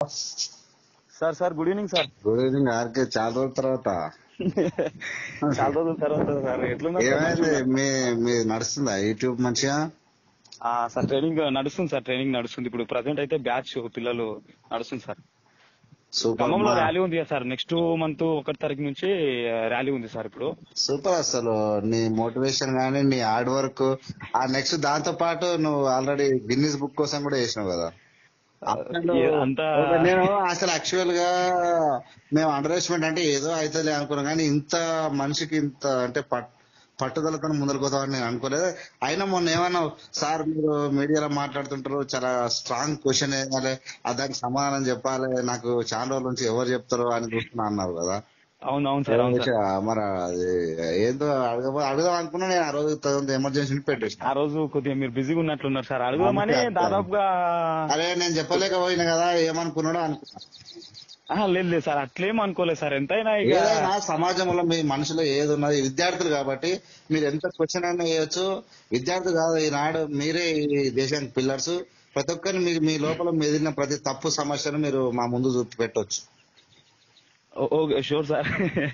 Sir sir good evening sir good evening RK చాలా రోజుల తర్వాత చాలా రోజుల తర్వాత సార్ ఎట్లున్నారు సార్? ఏమైంది మీ మీ నడుస్తుందా యూట్యూబ్ మంచిగా ఆ, సార్ ట్రైనింగ్ నడుస్తుంది సార్ ట్రైనింగ్ నడుస్తుంది ఇప్పుడు ప్రజెంట్ అయితే బ్యాచ్ పిల్లలు నడుస్తుంది సార్ సూపర్ ఖమ్మంలో ర్యాలీ ఉంది కదా సార్ నెక్స్ట్ మంత్ ఒకటి తారీఖు నుంచి ర్యాలీ ఉంది సార్ ఇప్పుడు సూపర్ అసలు నీ మోటివేషన్ గానీ నీ హార్డ్ వర్క్ ఆ నెక్స్ట్ దాంతో పాటు నువ్వు ఆల్రెడీ గిన్నీస్ బుక్ కోసం కూడా చేసినావు కదా అసలు ఏ- అంతా ఒక నేను అసలు యాక్చువల్ గా మేము అండర్ ఎస్టిమేట్ అంటే ఏదో అవుతుంది అనుకున్నాం కానీ ఇంత మనిషికి ఇంత అంటే పట్- పట్టుదలతో ముందరకు పోతామని నేను అనుకోలేదు అయినా మొన్న ఏమన్నా సార్ మీరు మీడియాలో మాట్లాడుతుంటారు చాలా స్ట్రాంగ్ క్వశ్చన్ వేయాలి ఆ దానికి సమాధానం చెప్పాలి నాకు చాలా రోజుల నుంచి ఎవరు చెప్తారు అని చూస్తున్నా అన్నారు కదా అవును అవును సార్ అవును సార్ మరి అది ఏందో అడగ అడుగుదాం అనుకున్నా నేను ఆ రోజు ఎమర్జెన్సీ పెట్టేసిన ఆ రోజు కొద్దిగా మీరు బిజీగా ఉన్నట్లున్నారు సార్ అడుగుదామని అంతే, అంతే. దాదాపుగా అరే నేను చెప్పలేకపోయినా కదా ఏమనుకున్నాడో అనుకున్నా ఆహా, లేదు లేదు సార్ అట్లేం అనుకోలేదు సార్ ఎంతైనా ఇక ఏదైనా సమాజంలో మీ మనసులో ఏది ఉన్నది విద్యార్థులు కాబట్టి మీరు ఎంత క్వశ్చన్ అయినా వేయొచ్చు విద్యార్థులు కాదు ఈనాడు మీరే ఈ దేశానికి పిల్లర్స్ ప్రతి ఒక్కరిని మీ మీ లోపల మెదిలిన ప్రతి తప్పు సమస్యను మీరు మా ముందు చూపి పెట్టొచ్చు ఓ- okay sure sir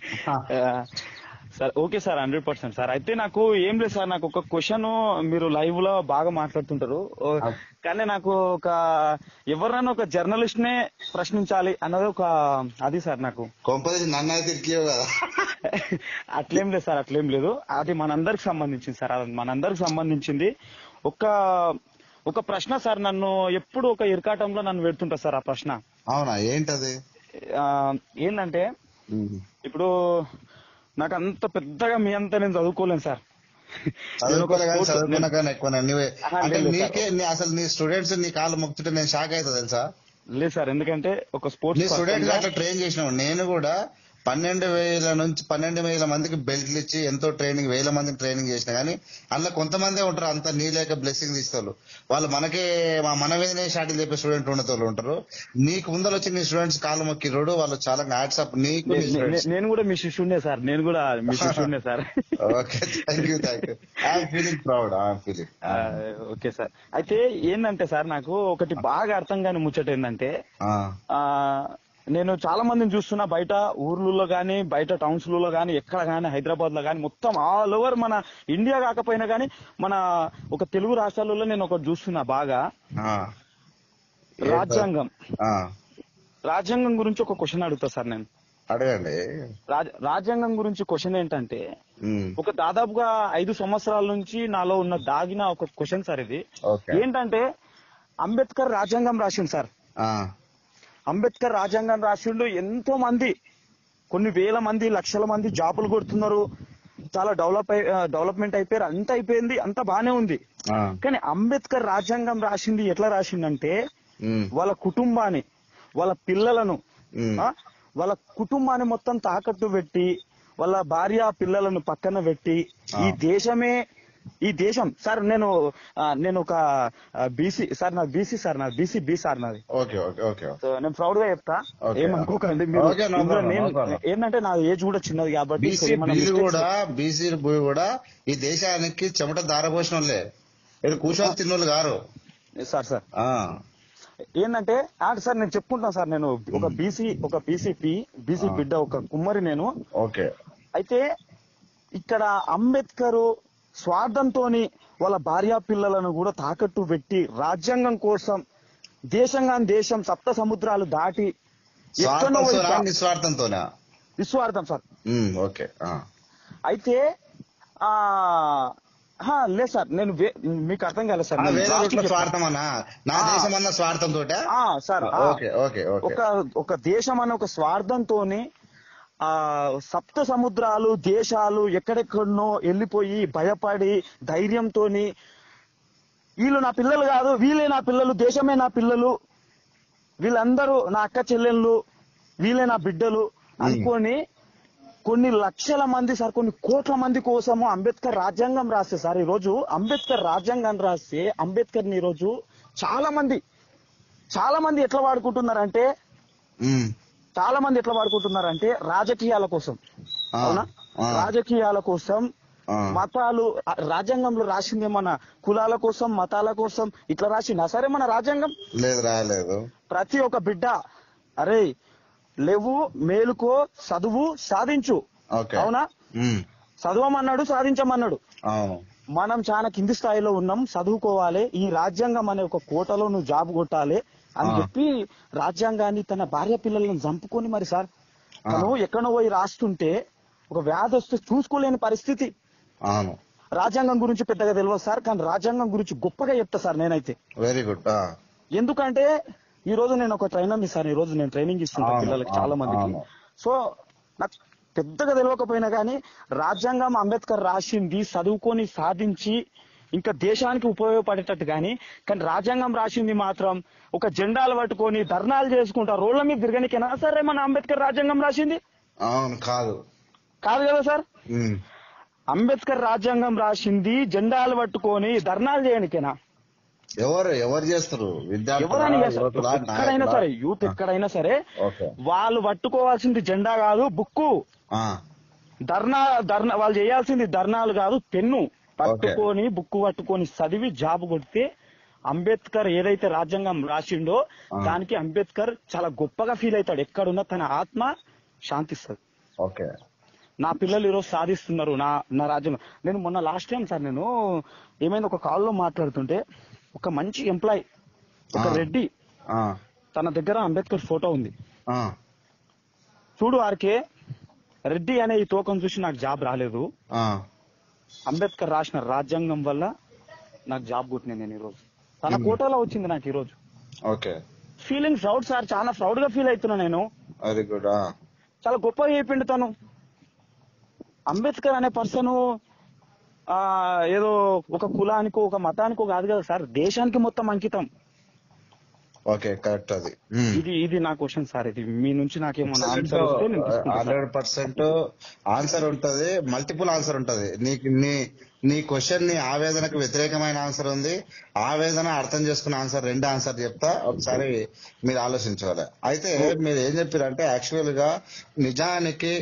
sir okay sir hundred percent sir అయితే నాకు ఏం లేదు సార్ నాకు ఒక క్వశ్చన్ మీరు లైవ్ లో బాగా మాట్లాడుతుంటారు ఓ, కానీ నాకు ఒక ఎవరినైనా ఒక జర్నలిస్ట్ నే ప్రశ్నించాలి అన్నది ఒక అది సార్ నాకు కొంపదీసి నన్ను అయితే ఇరికియవు కదా అట్లేం లేదు సార్ అట్లేం లేదు అది మనందరికి సంబంధించింది సార్ అది మనందరికి సంబంధించింది ఒక ఒక ప్రశ్న సార్ నన్ను ఎప్పుడు ఒక ఇరకాటంలో నన్ను పెడుతుంటా సార్ ఆ ప్రశ్న అవునా ఏంటది ఆ, ఏంటంటే ఇప్పుడు నాకు అంత పెద్దగా మీ అంతా నేను చదువుకోలేను సార్ నేను ఒక చదువుకోలే కానీ sports- చదువుకున్నా కానీ ఎక్కువ నువ్వే ఆహా, అంటే లేదు సార్. నీకే నీ అసలు నీ స్టూడెంట్స్ నీ కాళ్ళు మొక్కుతుంటే నేను షాక్ అవుతా తెలుసా లేదు సార్ ఎందుకంటే ఒక నీ స్పోర్ట్స్ స్టూడెంట్స్ అట్లా ట్రైన్ చేసినావు నేను కూడా పన్నెండు వేల నుంచి పన్నెండు వేల మందికి బెల్ట్లు ఇచ్చి ఎంతో ట్రైనింగ్ వేల మందికి ట్రైనింగ్ చేసిన కానీ అందులో కొంతమందే ఉంటారు అంత నీ లేక బ్లెస్సింగ్ తీసుకోవాలి వాళ్ళు మనకే మా మన మీదనే షాటిల్ చెప్పే స్టూడెంట్ ఉన్న వాళ్ళు ఉంటారు నీకు ముందర వచ్చి నీ స్టూడెంట్స్ కాళ్ళు మొక్కి రోడ్డు వాళ్ళు చాలా హ్యాట్సప్ నీకు నీ స్టూడెంట్స్ నేను కూడా మీ శిష్యుడే సార్ నేను కూడా మీ శిష్యుడే sir okay thank you thank you I'm feeling proud I'm feeling ఆ, ఓకే సార్ అయితే ఏంటంటే సార్ నాకు ఒకటి బాగా అర్థం కాని ముచ్చట ఏంటంటే ఆ నేను చాలా మందిని చూస్తున్నా బయట ఊర్లలో గానీ బయట టౌన్స్ లలో గానీ ఎక్కడ గానీ హైదరాబాద్ లో గానీ మొత్తం ఆల్ ఓవర్ మన ఇండియా కాకపోయినా గానీ మన ఒక తెలుగు రాష్ట్రాలలో నేను ఒకటి చూస్తున్నా బాగా రాజ్యాంగం రాజ్యాంగం గురించి ఒక క్వశ్చన్ అడుగుతా సార్ నేను అడగండి రాజ్- రాజ్యాంగం గురించి క్వశ్చన్ ఏంటంటే ఉమ్, ఒక దాదాపుగా ఐదు సంవత్సరాల నుంచి నాలో ఉన్న దాగిన ఒక క్వశ్చన్ సార్ ఇది ఓకే ఏంటంటే అంబేద్కర్ రాజ్యాంగం రాసిండు సార్ ఆ, అంబేద్కర్ రాజ్యాంగం రాసిండు ఎంతో మంది కొన్ని వేల మంది లక్షల మంది జాబులు కొడుతున్నారు చాలా డెవలప్ అయి డెవలప్మెంట్ అయిపోయారు అంత అయిపోయింది అంత బానే ఉంది ఆ, కానీ అంబేద్కర్ రాజ్యాంగం రాసింది ఎట్లా రాసిండంటే ఉమ్, వాళ్ళ కుటుంబాన్ని వాళ్ళ పిల్లలను ఉమ్, ఆ, వాళ్ళ కుటుంబాన్ని మొత్తం తాకట్టు పెట్టి వాళ్ళ భార్య పిల్లలను పక్కన పెట్టి ఈ దేశమే ఈ దేశం సార్ నేను ఆ, నేను ఒక బీసీ సార్ నాది బీసీ సార్ నాది బీసీ బీ సార్ నాది ఓకే ఓకే ఓకే సో నేను ప్రౌడ్ గా చెప్తా Okay. ఏమనుకోకండి మీరు Okay, no ఇందులో problem, నేను no problem. ఏంటంటే నా ఏజ్ కూడా చిన్నది కాబట్టి బీసీ సో ఏమన్నా బీలు mistakes- కూడా బీసీ భూమి కూడా ఈ దేశానికి చెమట దారపోసిన వాళ్ళే ఇక్కడ కూర్చొని తిన్నోళ్ళు గారు సార్ సార్ ఆ, ఏంటంటే ఆ, సార్ నేను చెప్పుకుంటాను సార్ నేను ఒక బీసీ ఒక బీసీపీ బీసీ బిడ్డ ఒక కుమ్మరి నేను ఓకే అయితే ఇక్కడ అంబేద్కర్ స్వార్థంతోని వాళ్ళ భార్యా పిల్లలను కూడా తాకట్టు పెట్టి రాజ్యాంగం కోసం దేశంగా దేశం సప్త సముద్రాలు దాటి ఎక్కడో స్వార్థంతోనా పోయి- నిస్వార్థంతోనా నిస్వార్థం సార్ ఉమ్, ఓకే ఆ, అయితే ఆ హా, లేదు సార్ నేను వే- మీకు అర్థం కాలేదు సార్ ఆ, నేను వేరే last రూట్లో చెప్తాను. స్వార్థం అన్నా నా ఆ. దేశం అన్న స్వార్థం తోట ఆ, సార్ ఆ. ఓకే ఓకే ఓకే ఒక ఒక దేశం అనే ఒక స్వార్థంతోని ఆ సప్త సముద్రాలు దేశాలు ఎక్కడెక్కడనో వెళ్ళిపోయి భయపడి ధైర్యంతోని వీళ్ళు నా పిల్లలు కాదు వీళ్ళే నా పిల్లలు దేశమే నా పిల్లలు వీళ్ళందరూ నా అక్క చెల్లెళ్ళు వీళ్ళే నా బిడ్డలు అనుకొని కొన్ని లక్షల మంది సార్ కొన్ని కోట్ల మంది కోసము అంబేద్కర్ రాజ్యాంగం రాస్తే సార్ ఈ రోజు అంబేద్కర్ రాజ్యాంగం రాస్తే అంబేద్కర్ ని ఈ రోజు చాలా మంది చాలా మంది ఎట్లా వాడుకుంటున్నారంటే ఉమ్, చాలా మంది ఎట్లా వాడుకుంటున్నారంటే రాజకీయాల కోసం ఆ, అవునా ఆ. రాజకీయాల కోసం ఆ. మతాలు ఆ, రాజ్యాంగంలో రాసింది మన కులాల కోసం మతాల కోసం ఇట్లా రాసిందా సరే మన రాజ్యాంగం లేదు రాలేదు ప్రతి ఒక్క బిడ్డ అరే లేవు మేలుకో చదువు సాధించు ఓకే అవునా ఉమ్, చదవమన్నాడు సాధించమన్నాడు అవును మనం చాలా కింది స్థాయిలో ఉన్నాం చదువుకోవాలి ఈ రాజ్యాంగం అనే ఒక కోటలో నువ్వు జాబ్ కొట్టాలి అని ఆ. చెప్పి రాజ్యాంగాన్ని తన భార్య పిల్లలను చంపుకొని మరి సార్ తను ఎక్కడో పోయి రాస్తుంటే ఒక వ్యాధి వస్తే చూసుకోలేని పరిస్థితి అవును రాజ్యాంగం గురించి పెద్దగా తెలియదు సార్ కానీ రాజ్యాంగం గురించి గొప్పగా చెప్తా సార్ నేనైతే వెరీ గుడ్ ఎందుకంటే ఈ రోజు నేను ఒక ట్రైనర్ సార్ ఈ రోజు నేను ట్రైనింగ్ ఇస్తుంటా అవును, పిల్లలకి చాలా అవును, మందికి అవును. సో నాకు పెద్దగా తెలియకపోయినా కానీ రాజ్యాంగం అంబేద్కర్ రాసింది చదువుకొని సాధించి ఇంకా దేశానికి ఉపయోగపడేటట్టు కానీ కానీ రాజ్యాంగం రాసింది మాత్రం ఒక జెండాలు పట్టుకొని ధర్నాలు చేసుకుంటా రోడ్ల మీద తిరగనికేనా సరే మన అంబేద్కర్ రాజ్యాంగం రాసింది అవును కాదు కాదు కదా సార్ ఉమ్, అంబేద్కర్ రాజ్యాంగం రాసింది జెండాలు పట్టుకొని ధర్నాలు చేయనికేనా ఎవరు ఎవరు చేస్తారు ఎవరైనా విద్యార్థులా, చేస్తారు. యువకులా, ఎక్కడైనా నాయకులా? సరే యూత్ ఎక్కడైనా సరే ఓకే వాళ్ళు పట్టుకోవాల్సింది జెండా కాదు బుక్కు ఆ, ధర్నా ధర్నా వాళ్ళు చేయాల్సింది ధర్నాలు కాదు పెన్ను పట్టుకొని బుక్కు పట్టుకొని చదివి జాబ్ కొడితే అంబేద్కర్ ఏదైతే రాజ్యాంగం రాసిండో ఆ. దానికి అంబేద్కర్ చాలా గొప్పగా ఫీల్ అవుతాడు ఎక్కడున్నా తన ఆత్మ శాంతిస్తుంది ఓకే నా పిల్లలు ఈరోజు సాధిస్తున్నారు నా నా రాజ్యాంగం నేను మొన్న లాస్ట్ టైం సార్ నేను ఏమైంది ఒక కాల్లో మాట్లాడుతుంటే ఒక మంచి ఎంప్లాయ్ ఒక ఆ. రెడ్డి ఆ, తన దగ్గర అంబేద్కర్ ఫోటో ఉంది ఆ, చూడు ఆర్కే రెడ్డి అనే ఈ టోకన్ చూసి నాకు జాబ్ రాలేదు ఆ, అంబేద్కర్ రాసిన రాజ్యాంగం వల్ల నాకు జాబ్ కొట్టిన నేను ఈరోజు తన కోటాలో వచ్చింది నాకు ఈరోజు ఓకే ఫీలింగ్ ప్రౌడ్ సార్ చాలా ప్రౌడ్ గా ఫీల్ అవుతున్నా నేను వెరీ గుడ్ ఆ, చాలా గొప్పగా చెప్పిండు తను అంబేద్కర్ అనే పర్సన్ ఆ ఏదో ఒక కులానికో ఒక మతానికో కాదు కదా సార్ దేశానికి మొత్తం అంకితం ఓకే కరెక్ట్ అది ఉమ్. ఇది ఇది నా క్వశ్చన్ సార్ ఇది మీ నుంచి నాకేమన్నా ఆన్సర్ వస్తే నేను తీసుకుంటా సార్. హండ్రెడ్ పర్సెంట్ ఆన్సర్ ఉంటది మల్టిపుల్ ఆన్సర్ ఉంటది నీకు నీ నీ క్వశ్చన్ నీ ఆవేదనకు వ్యతిరేకమైన ఆన్సర్ ఉంది ఆవేదన అర్థం చేసుకున్న ఆన్సర్ రెండు ఆన్సర్ చెప్తా ఒకసారి మీరు ఆలోచించాలి అయితే మీరు ఏం చెప్పారంటే యాక్చువల్ గా నిజానికి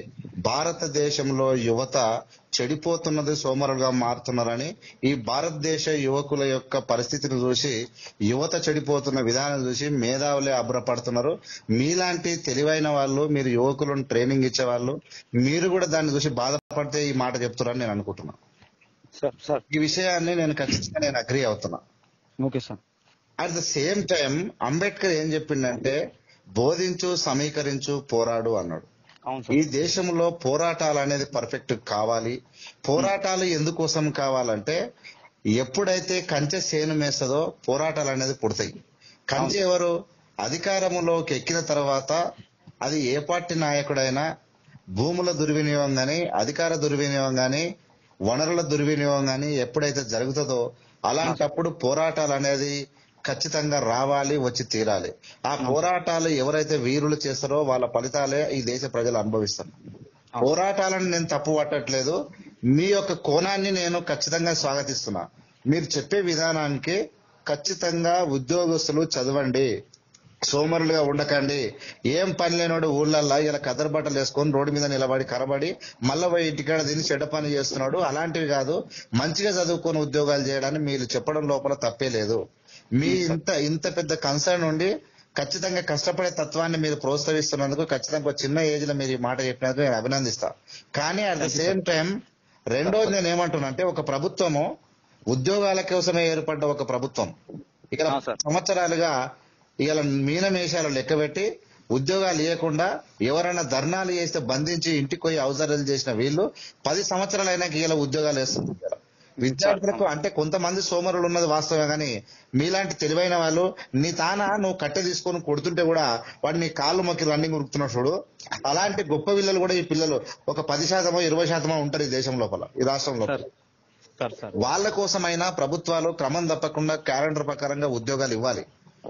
భారతదేశంలో యువత చెడిపోతున్నది సోమరులుగా మారుతున్నారని ఈ భారతదేశ యువకుల యొక్క పరిస్థితిని చూసి యువత చెడిపోతున్న విధానం చూసి మేధావులే అభ్రపడుతున్నారు మీలాంటి తెలివైన వాళ్ళు మీరు యువకులను ట్రైనింగ్ ఇచ్చే వాళ్ళు మీరు కూడా దాన్ని చూసి బాధపడితే ఈ మాట చెప్తున్నారని నేను అనుకుంటున్నాను సార్ సార్ ఈ విషయాన్ని నేను ఖచ్చితంగా నేను అగ్రి అవుతున్నా okay sir at the same time Ambedkar ఏం చెప్పిండంటే బోధించు సమీకరించు పోరాడు అన్నాడు అవును ఈ సార్ దేశంలో పోరాటాలు అనేది పర్ఫెక్ట్ కావాలి పోరాటాలు ఎందుకోసం కావాలంటే ఎప్పుడైతే కంచె సేను మేస్తుందో పోరాటాలు అనేది పుడతాయి కంచె ఎవరు అధికారంలోకి ఎక్కిన తర్వాత అది ఏ పార్టీ నాయకుడైనా భూముల దుర్వినియోగం గాని అధికార దుర్వినియోగం గాని వనరుల దుర్వినియోగం గాని ఎప్పుడైతే జరుగుతుందో అలాంటప్పుడు పోరాటాలు అనేది ఖచ్చితంగా రావాలి వచ్చి తీరాలి ఆ పోరాటాలు ఎవరైతే వీరులు చేస్తారో వాళ్ళ ఫలితాలే ఈ దేశ ప్రజలు అనుభవిస్తారు పోరాటాలను నేను తప్పు పట్టట్లేదు మీ యొక్క కోణాన్ని నేను ఖచ్చితంగా స్వాగతిస్తున్నా మీరు చెప్పే విధానానికి ఖచ్చితంగా ఉద్యోగస్తులు చదవండి సోమరులుగా ఉండకండి ఏం పని లేనోడు ఊళ్ళల్లో ఇలా కదర్ బట్టలు వేసుకొని రోడ్డు మీద నిలబడి కరబడి మళ్ళా పోయి ఇంటికాడ తిని చెడ్డ పని చేస్తున్నాడు అలాంటివి కాదు మంచిగా చదువుకొని ఉద్యోగాలు చేయడానికి మీరు చెప్పడం లోపల తప్పే లేదు మీ ఇంత ఇంత పెద్ద కన్సర్న్ ఉండి ఖచ్చితంగా కష్టపడే తత్వాన్ని మీరు ప్రోత్సహిస్తున్నందుకు ఖచ్చితంగా ఒక చిన్న ఏజ్ లో మీరు ఈ మాట చెప్పినందుకు నేను అభినందిస్తా కానీ అట్ ద సేమ్ టైం రెండోది నేను ఏమంటున్నా అంటే ఒక ప్రభుత్వము ఉద్యోగాల కోసమే ఏర్పడ్డ ఒక ప్రభుత్వం ఇక్కడ ఆ, సార్. సంవత్సరాలుగా ఇవాళ మీనమేషాలు లెక్కబెట్టి ఉద్యోగాలు ఇవ్వకుండా ఎవరైనా ధర్నాలు చేస్తే బంధించి ఇంటికి పోయి అవసరాలు చేసిన వీళ్ళు పది సంవత్సరాలు అయినాక ఇలా ఉద్యోగాలు వేస్తున్నారు విద్యార్థులకు అంటే కొంతమంది సోమరులు ఉన్నది వాస్తవమే కానీ మీలాంటి తెలివైన వాళ్ళు నీ తాన నువ్వు కట్టె తీసుకొని కొడుతుంటే కూడా వాడు నీ కాళ్ళు మొక్కి రన్నింగ్ ఉరుకుతున్నాడు చూడు అలాంటి గొప్ప పిల్లలు కూడా ఈ పిల్లలు ఒక పది శాతమో ఇరవై శాతమో ఉంటారు ఈ దేశం లోపల ఈ రాష్ట్రం లోపల సార్ సార్ సార్ వాళ్ళ కోసమైనా ప్రభుత్వాలు క్రమం తప్పకుండా క్యాలెండర్ ప్రకారంగా ఉద్యోగాలు ఇవ్వాలి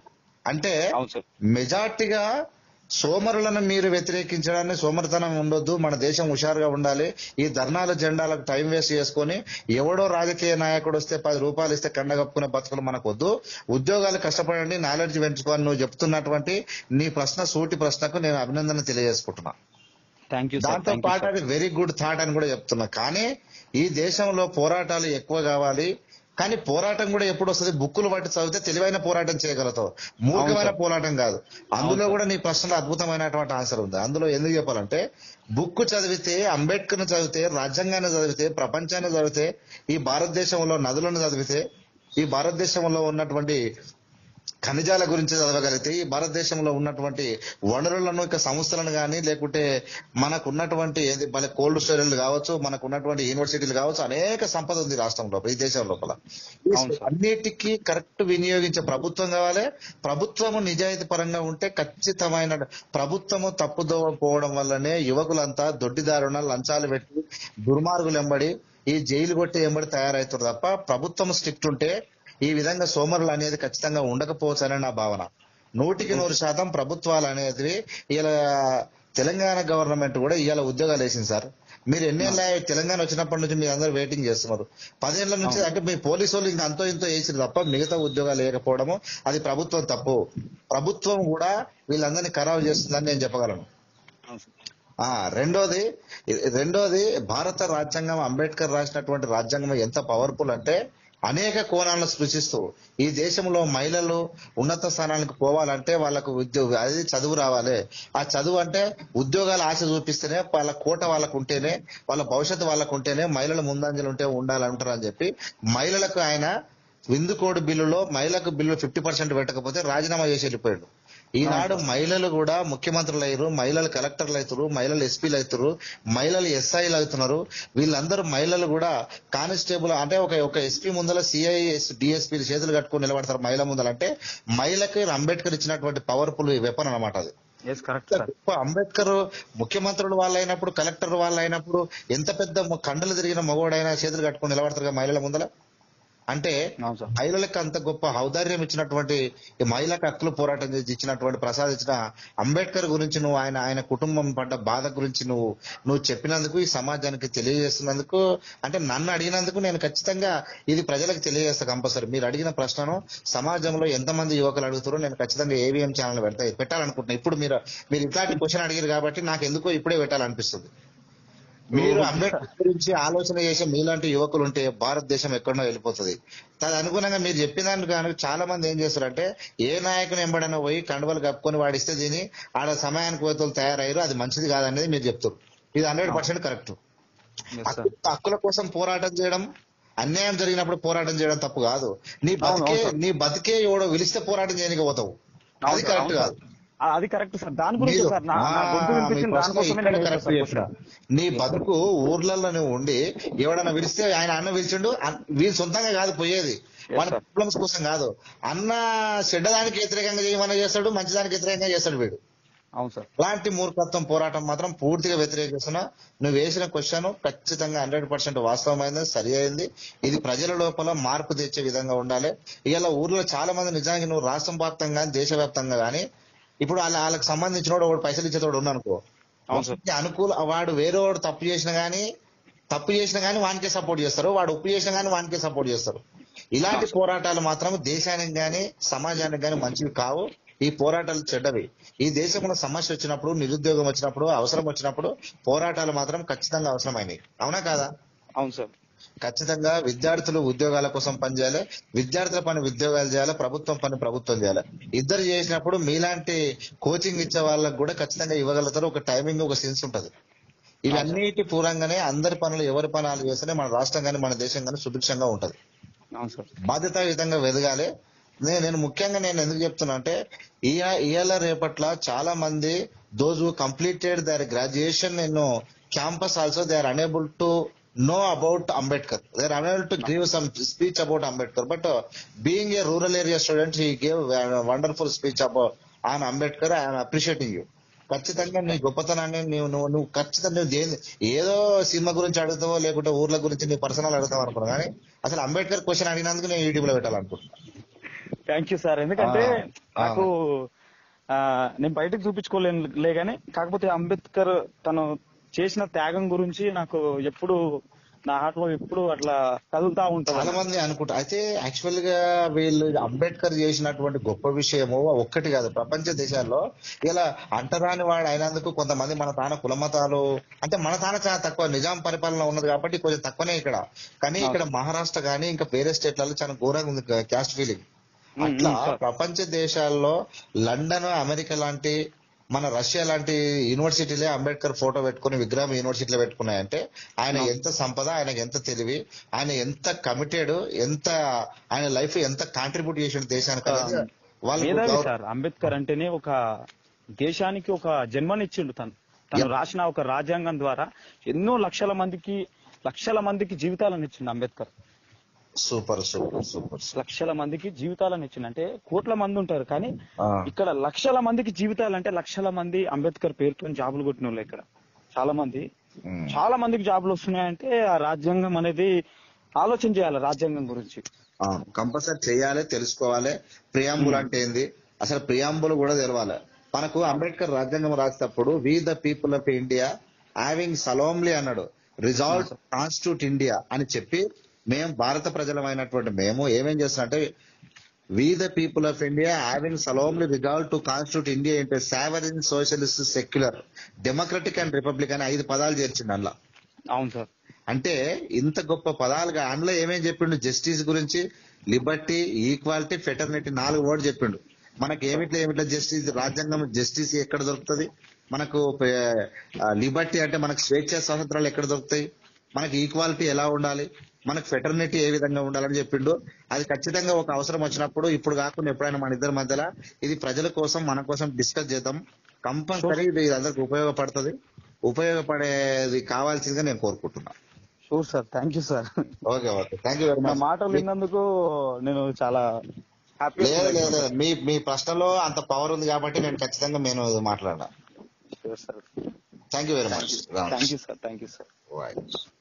అంటే అవును సార్ మెజార్టీగా సోమరులను మీరు వ్యతిరేకించడాన్ని సోమరితనం ఉండొద్దు మన దేశం హుషారుగా ఉండాలి ఈ ధర్నాల జెండాలకు టైం వేస్ట్ చేసుకొని ఎవడో రాజకీయ నాయకుడు వస్తే పది రూపాయలు ఇస్తే కండగప్పుకునే బతుకులు మనకు వద్దు ఉద్యోగాలు కష్టపడండి నాలెడ్జ్ పెంచుకోవాలి నువ్వు చెప్తున్నటువంటి నీ ప్రశ్న సూటి ప్రశ్నకు నేను అభినందన తెలియజేసుకుంటున్నా థ్యాంక్ యూ సార్ దాంతో థ్యాంక్ యూ పాటు అది వెరీ గుడ్ థాట్ అని కూడా చెప్తున్నా కానీ ఈ దేశంలో పోరాటాలు ఎక్కువ కావాలి కానీ పోరాటం కూడా ఎప్పుడు వస్తుంది బుక్కులు పట్టి చదివితే తెలివైన పోరాటం చేయగలుగుతావు మూర్ఖమైన సార్. పోరాటం కాదు అందులో సార్. కూడా నీ ప్రశ్నలో అద్భుతమైనటువంటి ఆన్సర్ ఉంది అందులో ఎందుకు చెప్పాలంటే బుక్ చదివితే అంబేద్కర్ ను చదివితే రాజ్యాంగాన్ని చదివితే ప్రపంచాన్ని చదివితే ఈ భారతదేశంలో నదులను చదివితే ఈ భారతదేశంలో ఉన్నటువంటి ఖనిజాల గురించి చదవగలిగితే ఈ భారతదేశంలో ఉన్నటువంటి వనరులను ఇక సంస్థలను కానీ లేకుంటే మనకు ఉన్నటువంటి ఏది మన కోల్డ్ స్టోరేజ్లు కావచ్చు మనకు ఉన్నటువంటి యూనివర్సిటీలు కావచ్చు అనేక సంపద ఉంది రాష్ట్రం లోపల ఈ దేశం లోపల ఈ అవును సార్. అన్నిటికీ కరెక్ట్ వినియోగించే ప్రభుత్వం కావాలి ప్రభుత్వము నిజాయితీ పరంగా ఉంటే ఖచ్చితమైన ప్రభుత్వము తప్పుదోవ పోవడం వల్లనే యువకులంతా దొడ్డిదారుణ లంచాలు పెట్టి దుర్మార్గులు ఎంబడి ఈ జైలు కొట్టి ఎంబడి తయారవుతారు తప్ప ప్రభుత్వం స్ట్రిక్ట్ ఉంటే ఈ విధంగా సోమరులు అనేది ఖచ్చితంగా ఉండకపోవచ్చు అని నా భావన నూటికి నూరు శాతం ప్రభుత్వాలు అనేది ఇలా తెలంగాణ గవర్నమెంట్ కూడా ఇవాళ ఉద్యోగాలు వేసింది సార్ మీరు ఎన్నేళ్ళ తెలంగాణ వచ్చినప్పటి నుంచి మీరు అందరూ వెయిటింగ్ చేస్తున్నారు పదేళ్ల నుంచి అంటే మీ పోలీసు వాళ్ళు ఇంకా అంతో ఇంతో వేసారు తప్ప మిగతా ఉద్యోగాలు లేకపోవడము అది ప్రభుత్వం తప్పు ప్రభుత్వం కూడా వీళ్ళందరినీ ఖరాబు చేస్తుందని నేను చెప్పగలను అవును సార్. ఆ రెండోది రెండోది భారత రాజ్యాంగం అంబేద్కర్ రాసినటువంటి రాజ్యాంగం ఎంత పవర్ఫుల్ అంటే అనేక కోణాలను సృష్టిస్తూ ఈ దేశంలో మహిళలు ఉన్నత స్థానానికి పోవాలంటే వాళ్ళకు ఉద్యోగ అది చదువు రావాలి ఆ చదువు అంటే ఉద్యోగాల ఆశ చూపిస్తేనే వాళ్ళ కోట వాళ్ళకు ఉంటేనే వాళ్ళ భవిష్యత్తు వాళ్ళకు ఉంటేనే మహిళలు ముందంజలు ఉంటే ఉండాలంటారు అని చెప్పి మహిళలకు ఆయన విందుకోడు బిల్లులో మహిళలకు బిల్లు ఫిఫ్టీ పర్సెంట్ పెట్టకపోతే రాజీనామా చేసి వెళ్ళిపోయాడు ఈనాడు మహిళలు కూడా ముఖ్యమంత్రులు అయ్యారు మహిళలు కలెక్టర్లు అవుతారు మహిళలు ఎస్పీలు అవుతారు మహిళలు ఎస్ఐలు అవుతున్నారు వీళ్ళందరూ మహిళలు కూడా కానిస్టేబుల్ అంటే ఒక ఒక ఎస్పీ ముందర సిఐ డిఎస్పీ చేతులు కట్టుకొని నిలబడతారు మహిళ ముందర అంటే మహిళకి అంబేద్కర్ ఇచ్చినటువంటి పవర్ఫుల్ వెపన్ అన్నమాట అది ఎస్ కరెక్ట్ సార్ గొప్ప అంబేద్కర్ ముఖ్యమంత్రులు వాళ్ళు అయినప్పుడు కలెక్టర్ వాళ్ళు అయినప్పుడు ఎంత పెద్ద మ- కండలు తిరిగిన మగవాడైనా చేతులు కట్టుకొని నిలబడతారు కదా మహిళల ముందర అంటే అవును సార్ మహిళలకు అంత గొప్ప ఔదార్యం ఇచ్చినటువంటి ఈ మహిళకు హక్కులు పోరాటం చేసి ఇచ్చినటువంటి ప్రసాదించిన అంబేద్కర్ గురించి నువ్వు ఆయన ఆయన కుటుంబం పడ్డ బాధ గురించి నువ్వు నువ్వు చెప్పినందుకు ఈ సమాజానికి తెలియజేస్తున్నందుకు అంటే నన్ను అడిగినందుకు నేను ఖచ్చితంగా ఇది ప్రజలకు తెలియజేస్తా కంపల్సరీ మీరు అడిగిన ప్రశ్నను సమాజంలో ఎంతమంది యువకులు అడుగుతారో నేను ఖచ్చితంగా ఏవిఎం ఛానల్ పెడతా పెట్టాలనుకుంటున్నా ఇప్పుడు మీరు మీరు ఇట్లాంటి క్వశ్చన్ అడిగారు కాబట్టి నాకు ఎందుకో ఇప్పుడే పెట్టాలనిపిస్తుంది మీరు అంబేద్కర్ గురించి ఆలోచన చేసే మీలాంటి యువకులు ఉంటే భారతదేశం ఎక్కడో వెళ్ళిపోతుంది దాని అనుగుణంగా మీరు చెప్పిన దానికి గాను చాలా మంది ఏం చేస్తారంటే ఏ నాయకుని ఎంబడైనా పోయి కండువలు కప్పుకొని వాడిస్తే దీని ఆడ సమయానికి పోతే తయారయ్యారు అది మంచిది కాదనేది మీరు చెప్తారు ఇది hundred percent correct yes sir హక్కుల కోసం పోరాటం చేయడం అన్యాయం జరిగినప్పుడు పోరాటం చేయడం తప్పు కాదు నీ అవును, అవును బతికే సార్. నీ బతికే ఎవడో పిలిస్తే పోరాటం చేయడానికి పోతావు అది అవును సార్, కరెక్ట్ అవును కాదు సార్. ఆ, అది కరెక్ట్ సార్ దాని గురించి మీరు- సార్ నా నా గొంతు ఆ, వినిపించింది మీ ప్రశ్న దానికోసమే ఇక్కడ నేను కరెక్ట్ సార్ చేసిన. నీ బతుకు ఊర్లలో నువ్వు ఉండి ఎవడన్నా పిలిస్తే ఆయన అన్న పిలిచిండు అన్- వీళ్ళు సొంతంగా కాదు పోయేది వాళ్ళ sir. ప్రాబ్లమ్స్ కోసం కాదు అన్న చెడ్డదానికి వ్యతిరేకంగా చేయమని చేస్తాడు మంచిదానికి వ్యతిరేకంగా చేస్తాడు వీడు అవును సార్ అలాంటి మూర్ఖత్వం పోరాటం మాత్రం పూర్తిగా వ్యతిరేకిస్తున్నా నువ్వు వేసిన క్వశ్చన్ ఖచ్చితంగా హండ్రెడ్ పర్సెంట్ వాస్తవమైంది సరి అయింది ఇది ప్రజల లోపల మార్పు తెచ్చే విధంగా ఉండాలి ఇవాళ ఊర్లో చాలా మంది నిజానికి నువ్వు రాష్ట్రం వ్యాప్తంగా కానీ దేశవ్యాప్తంగా కానీ ఇప్పుడు వాళ్ళ వాళ్ళకి సంబంధించిన వాడు పైసలు ఇచ్చేతోడు ఉన్నానుకో అవును సార్. వాడికి అనుకూల వాడు వేరే వాడు తప్పు చేసినా గానీ తప్పు చేసినా గానీ వానికే సపోర్ట్ చేస్తారు వాడు ఉప్పు చేసినా గానీ వానికే సపోర్ట్ చేస్తారు ఇలాంటి పోరాటాలు మాత్రం దేశానికి గానీ సమాజానికి గానీ మంచివి కావు ఈ పోరాటాలు చెడ్డవి ఈ దేశంలో సమస్య వచ్చినప్పుడు నిరుద్యోగం వచ్చినప్పుడు అవసరం వచ్చినప్పుడు పోరాటాలు మాత్రం ఖచ్చితంగా అవసరమైనవి అవునా కాదా అవును సార్ ఖచ్చితంగా విద్యార్థులు ఉద్యోగాల కోసం పనిచేయాలి విద్యార్థుల పని ఉద్యోగాలు చేయాలి ప్రభుత్వం పని ప్రభుత్వం చేయాలి ఇద్దరు చేసినప్పుడు మీలాంటి కోచింగ్ ఇచ్చే వాళ్ళకి కూడా ఖచ్చితంగా ఇవ్వగలుగుతారు ఒక టైమింగ్ ఒక సెన్స్ ఉంటది ఇవన్నిటి పూర్వంగానే అందరి పనులు ఎవరి పనులు చేస్తేనే మన రాష్ట్రం కానీ మన దేశం కానీ సుభిక్షంగా ఉంటది అవును సార్ బాధ్యతాయుతంగా వెదగాలి నేను నేను ముఖ్యంగా నేను ఎందుకు చెప్తున్నా అంటే ఇవాళ రేపట్ల చాలా మంది దోజ్ కంప్లీటెడ్ దర్ గ్రాడ్యుయేషన్ నేను campus also they are unable to know about Ambedkar they are unable to give some speech about Ambedkar but being a rural area student he gave wonderful speech about on Ambedkar I'm appreciating you ఖచ్చితంగా నీ గొప్పతనాన్ని నువ్వు నువ్వు నువ్వు ఖచ్చితంగా నువ్వు దేని ఏదో సినిమా గురించి అడుగుతావో లేకుంటే ఊర్ల గురించి నీ పర్సనల్ అడుగుతావు అనుకున్నా కానీ అసలు అంబేద్కర్ క్వశ్చన్ అడిగినందుకు నేను యూట్యూబ్ లో పెట్టాలనుకుంటున్నా థ్యాంక్ యూ సార్ ఎందుకంటే ఆ, ఆ. నాకు ఆ, నేను బయటకు చూపించుకోలేనులే గానీ కాకపోతే అంబేద్కర్ తను చేసిన త్యాగం గురించి నాకు ఎప్పుడు నా హార్ట్ లో ఎప్పుడు అట్లా కదులుతా చాలా ఉంటుంది మంది అనుకుంటారు అయితే యాక్చువల్ గా వీళ్ళు అంబేద్కర్ చేసినటువంటి గొప్ప విషయము ఒక్కటి కాదు ప్రపంచ దేశాల్లో ఇలా అంటరాని వాడు అయినందుకు కొంతమంది మన తాన కులమతాలు అంటే మన తాన చాలా తక్కువ నిజాం పరిపాలన ఉన్నది కాబట్టి కొంచెం తక్కువనే ఇక్కడ కానీ ఇక్కడ మహారాష్ట్ర కానీ ఇంకా వేరే స్టేట్లలో చాలా ఘోరంగా ఉంది క్యాస్ట్ ఫీలింగ్ అట్లా ప్రపంచ దేశాల్లో లండన్ అమెరికా లాంటి మన రష్యా లాంటి యూనివర్సిటీలే అంబేద్కర్ ఫోటో పెట్టుకుని విగ్రహం యూనివర్సిటీలో పెట్టుకున్నాయంటే ఆయన ఎంత సంపద ఆయనకి ఎంత తెలివి ఆయన ఎంత కమిటెడ్ ఎంత ఆయన లైఫ్ ఎంత కాంట్రిబ్యూట్ చేసిన దేశానికి అనేది వాళ్ళు మేధావి గౌరవ- సార్ అంబేద్కర్ అంటేనే ఒక దేశానికి ఒక జన్మనిచ్చిండు తను తను రాసిన ఒక రాజ్యాంగం ద్వారా ఎన్నో లక్షల మందికి లక్షల మందికి జీవితాలను ఇచ్చిండు Ambedkar super super super super. లక్షల మందికి జీవితాలను ఇచ్చిండు అంటే కోట్ల మంది ఉంటారు కానీ ఆ, ఇక్కడ లక్షల మందికి జీవితాలు అంటే లక్షల మంది అంబేద్కర్ పేరుతో జాబులు కొట్టిన వాళ్ళు ఇక్కడ చాలా మంది ఉమ్. చాలా మందికి జాబులు వస్తున్నాయంటే ఆ రాజ్యాంగం అనేది ఆలోచన చేయాలి రాజ్యాంగం గురించి కంపల్సరీ చేయాలి తెలుసుకోవాలి ప్రియాంబుల్ అంటే ఏంది అసలు ప్రియాంబుల్ కూడా తెలవాలి మనకు అంబేద్కర్ రాజ్యాంగం రాసేటప్పుడు we the people of India having solemnly అన్నాడు రిజాల్ట్ కాన్స్టిట్యూట్ ఇండియా అని చెప్పి మేము భారత ప్రజలమైనటువంటి మేము ఏమేం చేస్తున్నామంటే we the people of India having solemnly resolve to constitute India అంటే sovereign socialist secular democratic and republic అని ఐదు పదాలు చేర్చింది అందులో అవును సార్ అంటే ఇంత గొప్ప పదాలుగా అందులో ఏమేం చెప్పిండు జస్టిస్ గురించి లిబర్టీ ఈక్వాలిటీ ఫెటర్నిటీ నాలుగు వర్డ్ చెప్పిండు మనకి ఏమిట్లా ఏమిట్లా జస్టిస్ రాజ్యాంగం జస్టిస్ ఎక్కడ దొరుకుతుంది మనకు లిబర్టీ అంటే మనకు స్వేచ్ఛ స్వాతంత్రాలు ఎక్కడ దొరుకుతాయి మనకి ఈక్వాలిటీ ఎలా ఉండాలి మనకు ఫెటర్నిటీ ఏ విధంగా ఉండాలని చెప్పిండు అది ఖచ్చితంగా ఒక అవసరం వచ్చినప్పుడు ఇప్పుడు కాకుండా ఎప్పుడైనా మన ఇద్దరి మధ్యలో ఇది ప్రజల కోసం మన కోసం డిస్కస్ చేద్దాం కంపల్సరీ ఇది అందరికి ఉపయోగపడుతుంది ఉపయోగపడేది కావాల్సిందిగా నేను కోరుకుంటున్నా sure sir thank you sir okay okay thank you very నా మచ్ మాటలు విన్నందుకు నేను చాలా హ్యాపీ లేదు లేదు లేదు. మీ మీ ప్రశ్నలో అంత పవర్ ఉంది కాబట్టి నేను ఖచ్చితంగా నేను మాట్లాడినా sir thank you very much thank you sir thank you sir right